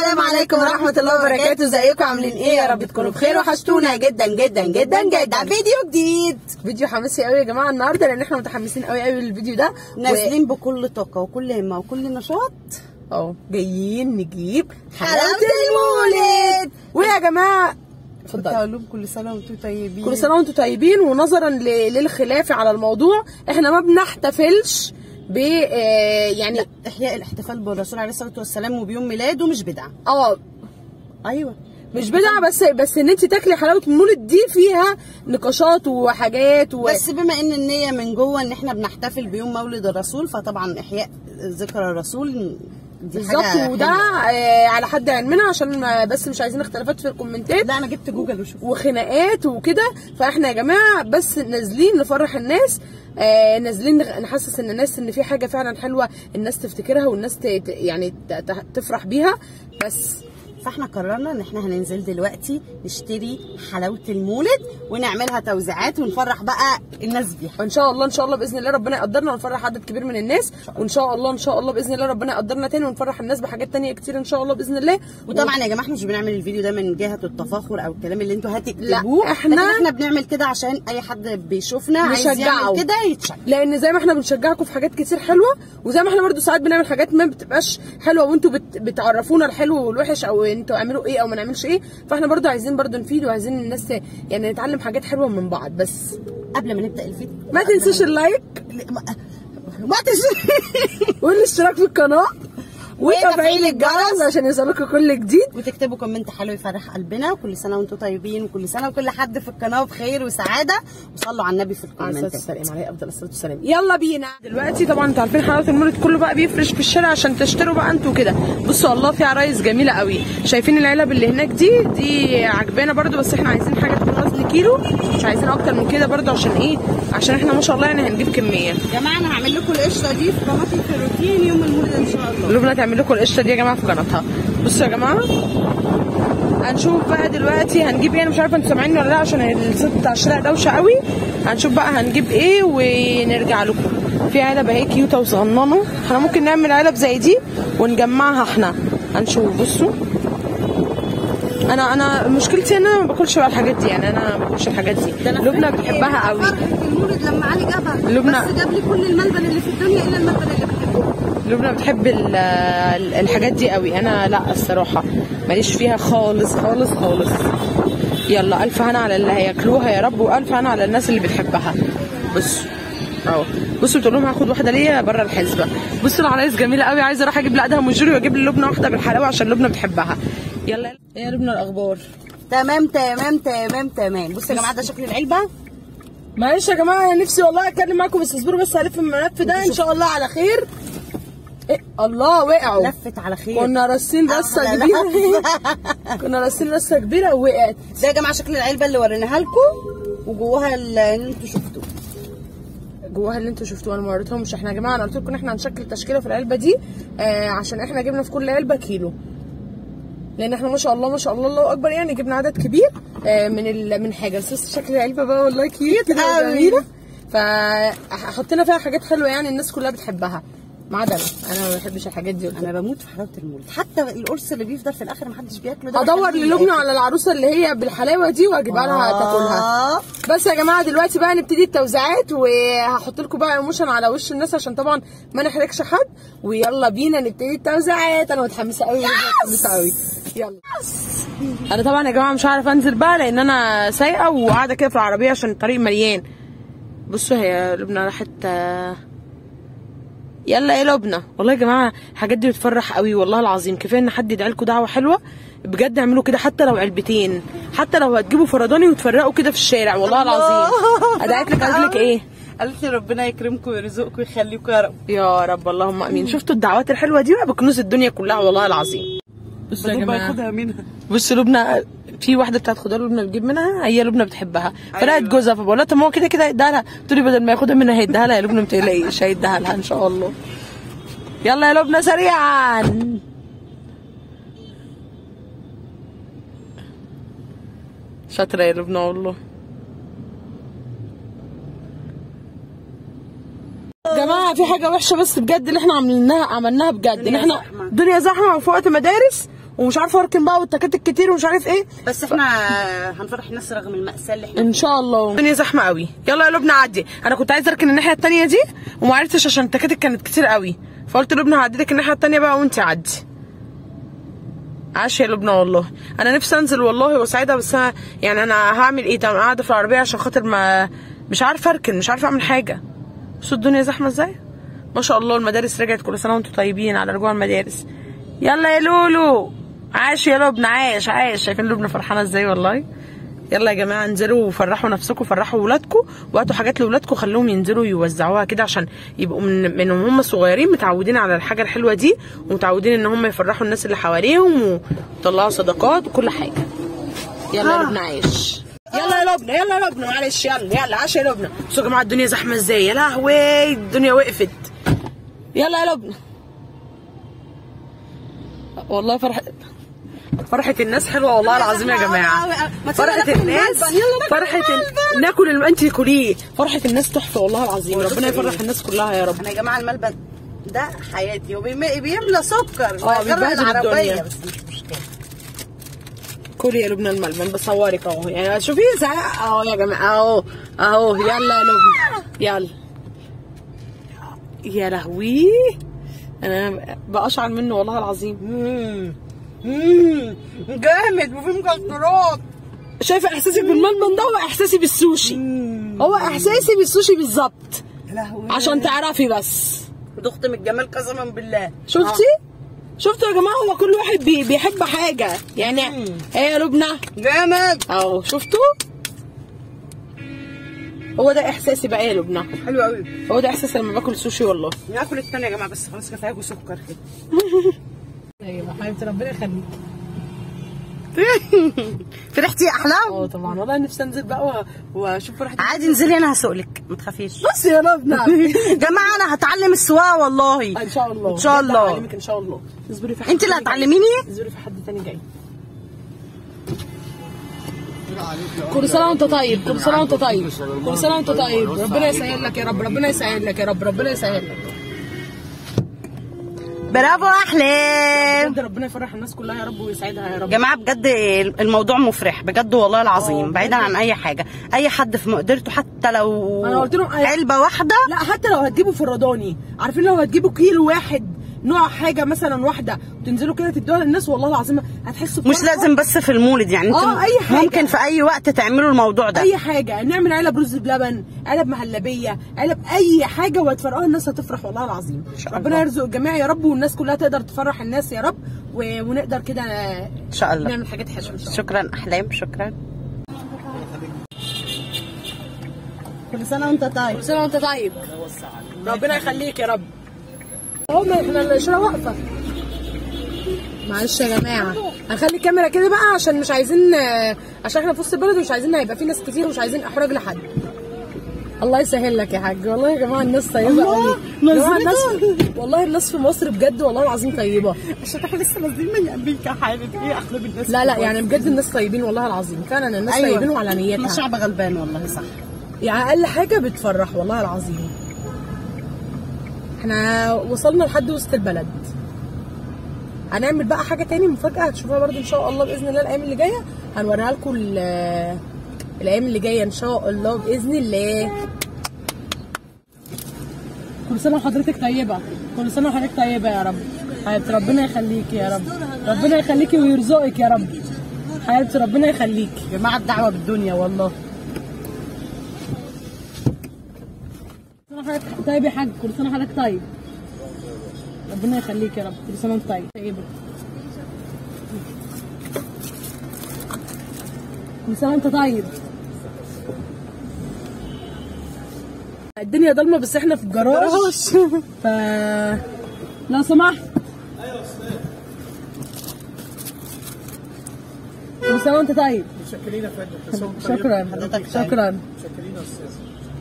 السلام عليكم ورحمة الله وبركاته ازيكم عاملين ايه يا رب تكونوا بخير وحشتونا جدا جدا جدا جدا فيديو جديد فيديو حماسي قوي يا جماعه النهارده لان احنا متحمسين قوي قوي للفيديو ده نازلين بكل طاقة وكل همة وكل نشاط اه جايين نجيب حلاوة المولد ويا جماعه كنت اتفضلي هقول لهم كل سنة وانتم طيبين كل سنه وانتم طيبين ونظرا ل- للخلاف على الموضوع احنا ما بنحتفلش ب آه، يعني احياء الاحتفال بالرسول عليه الصلاة والسلام وبيوم ميلاده مش بدعة اه ايوه مش بدعه بس بس ان انت تاكلي حلاوه المولد دي فيها نقاشات وحاجات و... بس بما ان النية من جوه ان احنا بنحتفل بيوم مولد الرسول فطبعا احياء ذكرى الرسول دي بالظبط حاجة وده حلوة. آه على حد علمنا عشان ما بس مش عايزين اختلافات في الكومنتات لا انا جبت جوجل وشوف وخناقات وكده فاحنا يا جماعه بس نازلين نفرح الناس آه نازلين نغ- نحسس ان الناس ان في حاجه فعلا حلوه الناس تفتكرها والناس ت... ت- يعني ت... ت- تفرح بيها بس فاحنا قررنا ان احنا هننزل دلوقتي نشتري حلاوه المولد ونعملها توزيعات ونفرح بقى الناس بيها ان شاء الله ان شاء الله باذن الله ربنا يقدرنا ونفرح عدد كبير من الناس وان شاء الله ان شاء الله باذن الله ربنا يقدرنا تاني ونفرح الناس بحاجات تانية كتير ان شاء الله باذن الله وطبعا يا جماعه احنا مش بنعمل الفيديو ده من جهه التفاخر او الكلام اللي انتوا لا، هتكتبوه إحنا- لكن احنا بنعمل كده عشان اي حد بيشوفنا عايز نشجعه. يعمل كده يتشجع لان زي ما احنا بنشجعكم في حاجات كتير حلوه وزي ما احنا برضو ساعات بنعمل حاجات ما بتبقاش حلوه وانتوا بت... بتعرفونا الحلو والوحش او انتوا اعملوا ايه او ما نعملش ايه فاحنا برضو عايزين برضو نفيد وعايزين الناس ت- يعني نتعلم حاجات حلوه من بعض بس قبل ما نبدا الفيديو ما تنسوش اللايك ما, ما تنسوش والاشتراك في القناه وتفعيل وتفعيل الجرس الجرس. عشان يوصلكم كل جديد وتكتبوا كومنت حلو يفرح قلبنا وكل سنه وانتم طيبين وكل سنه وكل حد في القناه بخير وسعاده وصلوا على النبي في عليه الصلاه الكومنتات والسلام عليه افضل الصلاه والسلام يلا بينا دلوقتي طبعا انتوا عارفين حلاوه المولد كله بقى بيفرش في الشارع عشان تشتروا بقى انتوا كده بصوا الله في عرايس جميله قوي شايفين العلب اللي هناك دي دي عجبانا برده بس احنا عايزين حاجه تكون وزن كيلو مش عايزين اكتر من كده برده عشان ايه عشان احنا ما شاء الله يعني هنجيب كميه يا جماعه انا هعمل لكم القشطه دي في قناتي في الروتين يوم المولد ان شاء الله لبنى تعمل لكم القشطه دي يا جماعه في قناتها بصوا يا جماعه هنشوف بقى دلوقتي هنجيب ايه انا مش عارفه انتوا سامعيني ولا لا عشان الصوت بتاع الشارع دوشه قوي هنشوف بقى هنجيب ايه ونرجع لكم في علب اهي كيوته وصغننه احنا ممكن نعمل علب زي دي ونجمعها احنا هنشوف بصوا انا انا مشكلتي ان انا ما باكلش بقى الحاجات دي يعني انا ما باكلش الحاجات دي لبنى بتحبها قوي فرحة المولد لما علي جابها لبنى- بس جاب لي كل الملبن اللي في الدنيا الا الملبن اللي بحبه لبنى بتحب ال- ال- الحاجات دي قوي انا لا الصراحه ماليش فيها خالص خالص خالص يلا الف هنا على اللي هياكلوها يا رب والف هنا على الناس اللي بتحبها بصوا اهو بصوا بتقول لهم هاخد واحده ليا بره الحسبه بصوا العرايس جميله قوي عايزه اروح اجيب لقدها مجري واجيب للبنى واحده بالحلاوه عشان لبنى بتحبها يلا ايه يا لبنى الاخبار تمام تمام تمام تمام بصوا يا جماعه ده شكل العلبه معلش يا جماعه انا نفسي والله اتكلم معاكم بس اصبروا بس هلف الملف ده ان شاء الله على خير إيه الله وقعوا لفت على خير كنا راسين رصه أحلى كبيره لفة. كنا راسين رصه كبيره ووقعت ده يا جماعه شكل العلبه اللي وريناها لكم وجواها اللي انتوا شفتوه جواها اللي انتوا شفتوه انا ما وريتهمش احنا يا جماعه انا قلت لكم ان احنا هنشكل تشكيله في العلبه دي آه عشان احنا جبنا في كل علبه كيلو لان احنا ما شاء الله ما شاء الله الله اكبر يعني جبنا عدد كبير آه من ال... من حاجه بس بص شكل العلبه بقى والله كيوت كده قوي. وجميله فحطينا فيها حاجات حلوه يعني الناس كلها بتحبها ما عدا انا انا ما بحبش الحاجات دي قلت انا بموت في حلاوه المولد حتى القرص اللي بيفضل في الاخر محدش بياكله ده هدور بخليه للبنى ياكل. على العروسه اللي هي بالحلاوه دي واجيبها لها تاكلها آه. بس يا جماعه دلوقتي بقى نبتدي التوزيعات وهحط لكم بقى ايموشن على وش الناس عشان طبعا ما نحرجش حد ويلا بينا نبتدي التوزيعات انا متحمسه قوي متحمسه قوي يلا انا طبعا يا جماعه مش عارفه انزل بقى لان انا سايقه وقاعده كده في العربيه عشان الطريق مليان بصوا هي لبنى راحت آه، يلا يا لبنى والله يا جماعه الحاجات دي بتفرح قوي والله العظيم كفايه ان حد يدعي لكم دعوه حلوه بجد اعملوا كده حتى لو علبتين حتى لو هتجيبوا فرداني وتفرقوا كده في الشارع والله العظيم ادعيت لك قالت لك ايه قالت لي ربنا يكرمكم ويرزقكم ويخليكم يا رب يا رب اللهم امين شفتوا الدعوات الحلوه دي بقى بكنوز الدنيا كلها والله العظيم بصوا يا جماعه ياخدها منها بصوا لبنى في واحده بتاعت خضار لبنى بتجيب منها هي لبنى بتحبها فرقت جوزها فبقول لها طب ما هو كده كده هيديها لها تقول لي بدل ما ياخدها منها هيديها لها يا لبنى ما تقلقيش هيديها لها ان شاء الله يلا يا لبنى سريعا شاطره يا لبنى والله يا جماعه في حاجه وحشه بس بجد اللي احنا عملناها عملناها بجد ان الدنيا احنا زحمة. الدنيا زحمه وفي وقت مدارس ومش عارفه اركن بقى والتكاتك كتير ومش عارف ايه بس احنا هنفرح الناس رغم المأساة اللي احنا ان شاء الله الدنيا زحمه قوي يلا يا لبنى عدي انا كنت عايزه اركن الناحيه التانية دي وما عرفتش عشان التكاتك كانت كتير قوي فقلت لبنى هعديلك الناحيه التانية بقى وانت عدي عاش يا لبنى والله انا نفسي انزل والله واساعدها بس أنا يعني انا هعمل ايه طب قاعده في العربيه عشان خاطر ما مش عارفه اركن مش عارفه اعمل حاجه بصوا الدنيا زحمه ازاي ما شاء الله المدارس رجعت كل سنه وانتم طيبين على رجوع المدارس يلا يا لولو عاش يا لبنى عاش عاش شايفين لبنى فرحانه ازاي والله يلا يا جماعه انزلوا وفرحوا نفسكم فرحوا ولادكم وهاتوا حاجات لاولادكم خلوهم ينزلوا يوزعوها كده عشان يبقوا من من هم صغيرين متعودين على الحاجه الحلوه دي ومتعودين ان هم يفرحوا الناس اللي حواليهم ويطلعوا صدقات وكل حاجه يلا يا لبنى عاش يلا يا لبنى يلا يا لبنى معلش يلا يلا عاش يا لبنى بصوا يا جماعه الدنيا زحمه ازاي يا لهوي الدنيا وقفت يلا يا لبنى والله فرحة فرحة الناس حلوة والله العظيم يا جماعة ما فرحة تيجي ناكل الناس الملبن، يلا ناكل فرحة ال... ناكل الم... انت كليه فرحة الناس تحفة والله العظيم ربنا يفرح الناس كلها يا رب انا يا جماعه الملبن ده حياتي وبيم- بيملى سكر اه، ويجرب بيبهدل العربيه الدنيا. بس مش مشكله كلي يا لبنى الملبن بصورك اهو يعني شوفي زعق اهو يا جماعة اهو اهو يلا يا لبنى يلا يا لهوي انا بقشعر منه والله العظيم مم. مم. جامد وفي مكسرات شايفه احساسك بالملبن ده هو احساسي بالسوشي هو احساسي بالسوشي بالظبط يا لهوي عشان تعرفي بس دخت من الجمال قسما بالله شفتي شفتوا يا جماعه هو كل واحد بي بيحب حاجه يعني ايه يا لبنى جامد اهو شفتوا هو ده احساسي بقى يا لبنى حلو قوي هو ده احساسي لما باكل سوشي والله ناكل التانية يا جماعه بس خلاص كفايه وسكر كده ايوه حبيبتي ربنا يخليك فرحتي يا احلام اه طبعا والله نفسي انزل بقى و- واشوف فرحتي عادي انزلي انا هسوقلك ما تخافيش بص يا لبنى جماعه انا هتعلم السواقه والله ان شاء الله إن شاء بجد الله. هعلمك ان شاء الله اصبري في حد انت اللي تاني جاي. هتعلميني اصبري في حد تاني جاي كل سنه وانت طيب كل سنه وانت طيب كل سنه وانت طيب ربنا يسهل لك يا رب ربنا يسهل لك يا رب ربنا يسهل لك برافو احلام بجد ربنا يفرح الناس كلها يا رب ويسعدها يا رب جماعه بجد الموضوع مفرح بجد والله العظيم بعيدا عن اي حاجه اي حد في مقدرته حتى لو أنا قلت لهم أي- علبه واحده لا حتى لو هتجيبوا فرداني عارفين لو هتجيبوا كيلو واحد نوع حاجه مثلا واحده وتنزلوا كده تدوها للناس والله العظيم هتحسوا مش بفرحة. لازم بس في المولد يعني انتوا آه، أي حاجة. ممكن في اي وقت تعملوا الموضوع ده اي حاجه نعمل علب رز بلبن علب مهلبيه علب اي حاجه وهتفرقوها الناس هتفرح والله العظيم شاء ربنا الله. يرزق الجميع يا رب والناس كلها تقدر تفرح الناس يا رب و... ونقدر كده ان شاء الله نعمل حاجات حلوه ان شاء الله شكرا احلام شكرا كل سنه وانت طيب كل سنه وانت طيب ربنا يخليك يا رب اهو ما احنا الشراء واقفه معلش يا جماعه هنخلي الكاميرا كده بقى عشان مش عايزين عشان احنا في وسط البلد ومش عايزين هيبقى في ناس كتير ومش عايزين احراج لحد الله يسهل لك يا حاج والله يا جماعه الناس طيبه قوي جماعه الناس والله الناس في مصر بجد والله العظيم طيبه عشان احنا لسه نازلين من امريكا حالة ايه احلام الناس لا لا يعني بجد الناس طيبين والله العظيم فعلا الناس أيوة. طيبين وعلى احنا نيتها شعب غلبان والله صح يعني اقل حاجه بتفرح والله العظيم احنا وصلنا لحد وسط البلد هنعمل بقى حاجه تاني مفاجاه هتشوفوها برضو ان شاء الله باذن الله الايام اللي جايه هنوريها لكم ال- الايام اللي جايه ان شاء الله باذن الله كل سنه وحضرتك طيبه كل سنه وحضرتك طيبه يا رب حياتي ربنا يخليكي يا رب ربنا يخليكي ويرزقك يا رب حياتي ربنا يخليكي يا جماعه الدعوه بالدنيا والله كل سنه وحضرتك طيب يا حاج كل سنه وحضرتك طيب ربنا يخليك يا رب كل سنه وانت طيب طيبه كل سنه وانت طيب الدنيا ضلمه بس احنا في الجراج ف لو سمحت كل سنه وانت طيب متشكرين يا فندم شكرا حضرتك طيب. شكرا متشكرين يا استاذ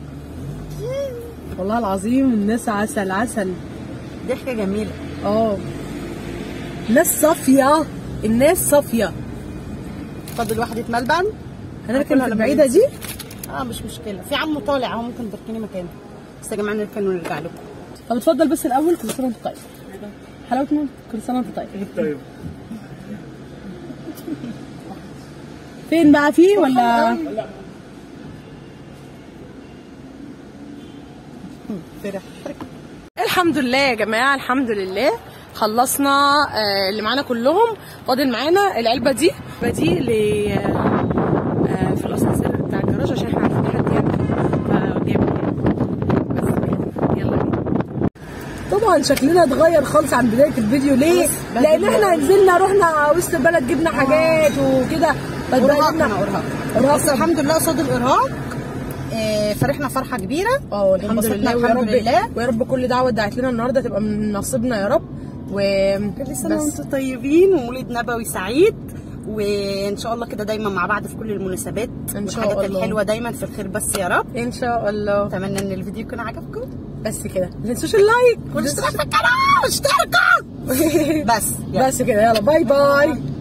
والله العظيم الناس عسل عسل ضحكه جميله اه ناس صافية الناس صافية فاضل واحدة ملبن هنركن هاكلها في لما البعيدة ننزل. دي اه مش مشكله في عمو طالع اهو ممكن تركني مكانه بس يا جماعه نركن ونرجع لكم طب اتفضل بس الأول كل سنة وانت طيب حلاوة ماما كل سنة وانت طيب طيب فين بقى فيه ولا فرح الحمد لله يا جماعه الحمد لله خلصنا آه، اللي معانا كلهم فاضل معانا العلبه دي العلبه دي ل آه، في الاسانسير بتاع الجراج عشان احنا عارفين حد يعمل فجايبها بس كده يلا بينا طبعا شكلنا اتغير خالص عن بدايه الفيديو ليه؟ لان احنا نزلنا رحنا وسط البلد جبنا حاجات وكده ارهاق فاتبهدلنا. انا ارهاق إرهاق. بس الحمد لله قصاد الارهاق آه، فرحنا فرحه كبيره اه الحمد انبسطنا لله ويا الحمد رب لله. ويا رب كل دعوه ادعت لنا النهارده تبقى من نصيبنا يا رب و كل سنه بس. وانتم طيبين ومولد نبوي سعيد وان شاء الله كده دايما مع بعض في كل المناسبات إن شاء والحاجات الله. الحلوه دايما في الخير بس يا رب ان شاء الله اتمنى ان الفيديو يكون عجبكم بس كده ما تنسوش اللايك والاشتراك في القناه واشتركوا بس يلا. بس كده يلا باي باي